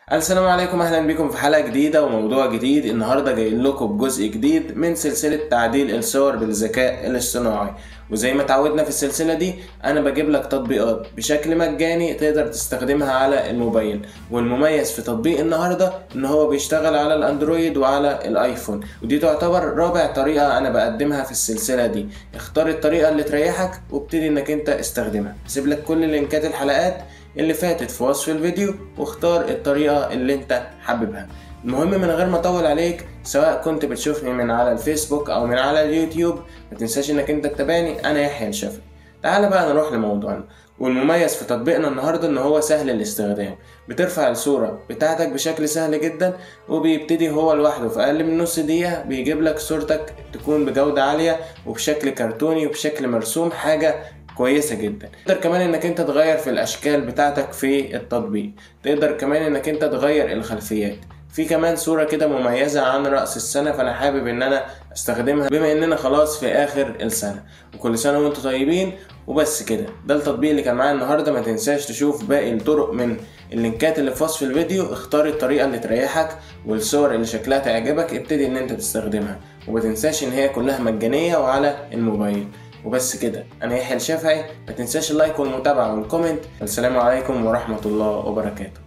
السلام عليكم اهلا بكم في حلقه جديده وموضوع جديد النهارده جاي لكم بجزء جديد من سلسله تعديل الصور بالذكاء الاصطناعي وزي ما اتعودنا في السلسله دي انا بجيب لك تطبيقات بشكل مجاني تقدر تستخدمها على الموبايل والمميز في تطبيق النهارده ان هو بيشتغل على الاندرويد وعلى الايفون ودي تعتبر رابع طريقه انا بقدمها في السلسله دي اختار الطريقه اللي تريحك وابتدي انك انت استخدمها هسيب لك كل لينكات الحلقات اللي فاتت في وصف الفيديو واختار الطريقة اللي انت حاببها المهم من غير ما اطول عليك سواء كنت بتشوفني من على الفيسبوك او من على اليوتيوب ما تنساش انك انت تتابعني انا يحيى الشافعي تعال بقى نروح لموضوعنا والمميز في تطبيقنا النهاردة ان هو سهل الاستخدام بترفع الصورة بتاعتك بشكل سهل جدا وبيبتدي هو لوحده في اقل من نص دقيقة بيجيب لك صورتك تكون بجودة عالية وبشكل كرتوني وبشكل مرسوم حاجة كويسة جدا تقدر كمان انك انت تغير في الاشكال بتاعتك في التطبيق تقدر كمان انك انت تغير الخلفيات في كمان صورة كده مميزة عن رأس السنة فأنا حابب إن أنا أستخدمها بما إننا خلاص في آخر السنة وكل سنة وأنتم طيبين وبس كده ده التطبيق اللي كان معايا النهاردة ما تنساش تشوف باقي الطرق من اللينكات اللي في وصف الفيديو اختار الطريقة اللي تريحك والصور اللي شكلها تعجبك ابتدي إن أنت تستخدمها وما تنساش إن هي كلها مجانية وعلى الموبايل وبس كده انا يحيى الشافعي ما تنساش اللايك والمتابعه والكومنت والسلام عليكم ورحمه الله وبركاته